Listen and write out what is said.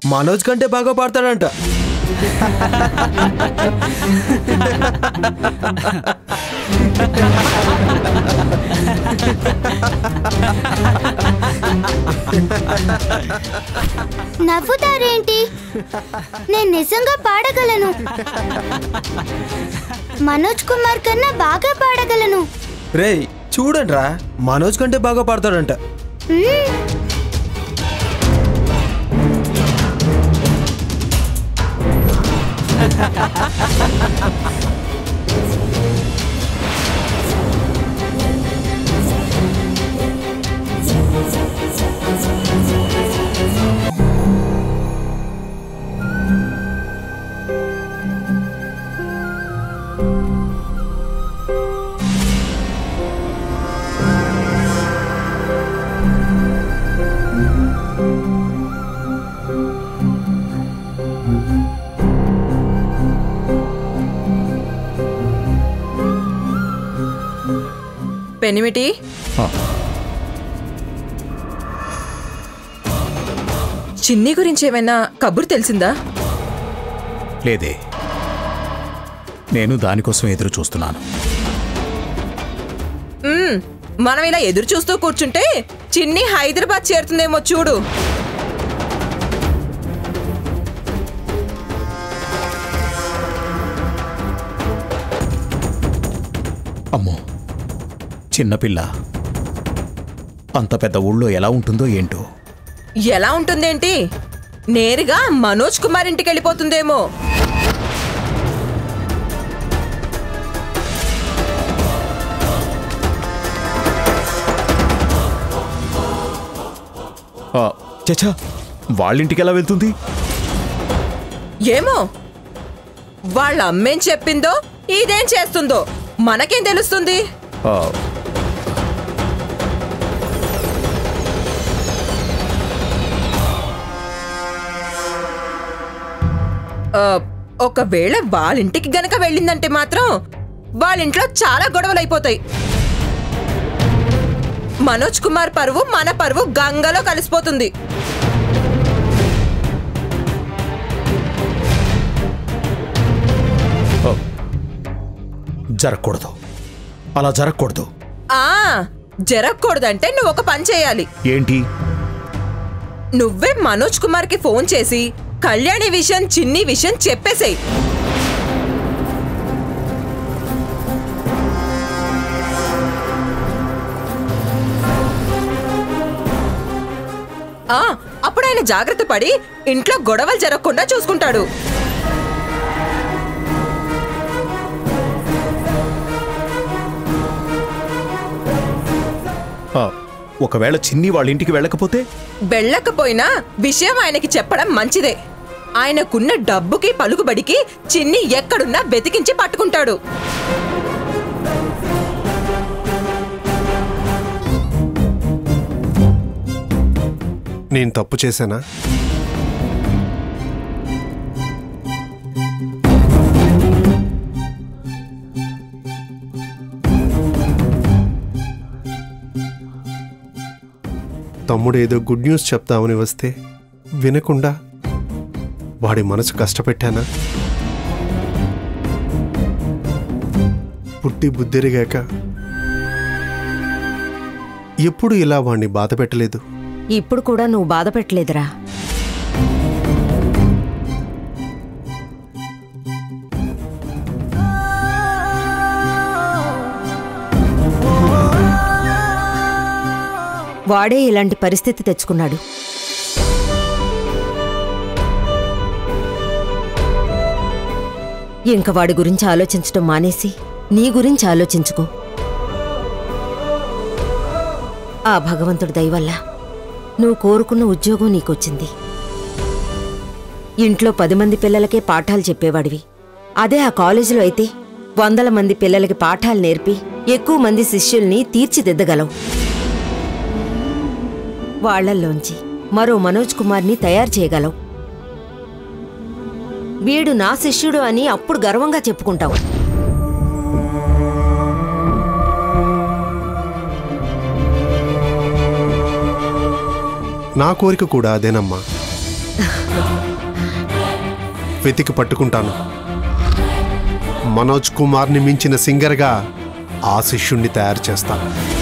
మనోజ్ కంటే బాగా పాడతాడంట నవ్వుతారేంటి నేను నిజంగా పాడగలను మనోజ్ కుమార్ కన్నా బాగా పాడగలను రేయ్ చూడండిరా మనోజ్ కంటే బాగా పాడతాడంట మ్మ్. పెనిమిటి చిన్ని గురించి ఏమైనా కబురు తెలిసిందా లేదే నేను దానికోసం ఎదురు చూస్తున్నాను మ్మ్, మనం ఇలా ఎదురు చూస్తూ కూర్చుంటే చిన్ని హైదరాబాద్ చేరుతుందేమో చూడు అమ్మో చిన్నపిల్ల అంత పెద్ద ఊళ్ళో ఎలా ఉంటుందో ఏంటో ఎలా ఉంటుందేంటి నేరుగా మనోజ్ కుమార్ ఇంటికి వెళ్ళిపోతుందేమో ఆ, చచ్చా వాళ్ళింటికి ఎలా వెళ్తుంది ఏమో వాళ్ళ అమ్మేం చెప్పిందో ఇదేం చేస్తుందో మనకేం తెలుస్తుంది ఆ, ఆ, ఒకవేళ వాళ్ళింటికి గనక వెళ్ళిందంటే మాత్రం వాళ్ళింట్లో చాలా గొడవలు అయిపోతాయి మనోజ్ కుమార్ పరువు మన పరువు గంగలో కలిసిపోతుంది ఆ, జరగకూడదు అలా జరగకూడదు ఆ జరగకూడదంటే నువ్వు ఒక పని చేయాలి ఏంటి నువ్వే మనోజ్ కుమార్ కి ఫోన్ చేసి కళ్యాణి విషయం చిన్ని విషయం చెప్పేసేయ్ ఆ అప్పుడు ఆయన జాగ్రత్త పడి ఇంట్లో గొడవలు జరగకుండా చూసుకుంటాడు ఆ, ఒకవేళ చిన్ని వాళ్ళ ఇంటికి వెళ్ళకపోతే వెళ్ళకపోయినా విషయం ఆయనకి చెప్పడం మంచిదే ఆయనకున్న డబ్బుకి పలుకుబడికి చిన్ని ఎక్కడున్నా వెతికించి పట్టుకుంటాడు నేను తప్పు చేశానా తమ్ముడు ఏదో గుడ్ న్యూస్ చెప్తామని వస్తే వినకుండా వాడి మనసు కష్టపెట్టానా పుట్టి బుద్ధిరిగాక ఎప్పుడు ఇలా వాణ్ణి బాధ పెట్టలేదు ఇప్పుడు కూడా నువ్వు బాధ పెట్టలేదురా వాడే ఇలాంటి పరిస్థితి తెచ్చుకున్నాడు ఇంక వాడి గురించి ఆలోచించడం మానేసి నీ గురించి ఆలోచించుకో ఆ భగవంతుడి దయ వల్ల నువ్వు కోరుకున్న ఉద్యోగం నీకొచ్చింది ఇంట్లో పది మంది పిల్లలకే పాఠాలు చెప్పేవాడివి అదే ఆ కాలేజీలో అయితే వందల మంది పిల్లలకి పాఠాలు నేర్పి ఎక్కువ మంది శిష్యుల్ని తీర్చిదిద్దగలవు వాళ్ళల్లోంచి మరో మనోజ్ కుమార్ని తయారు చేయగలవు వీడు నా శిష్యుడు అని అప్పుడు గర్వంగా చెప్పుకుంటావు నా కోరిక కూడా అదేనమ్మా వెతికి పట్టుకుంటాను మనోజ్ కుమార్ని మించిన సింగర్గా ఆ శిష్యుణ్ణి తయారు చేస్తాను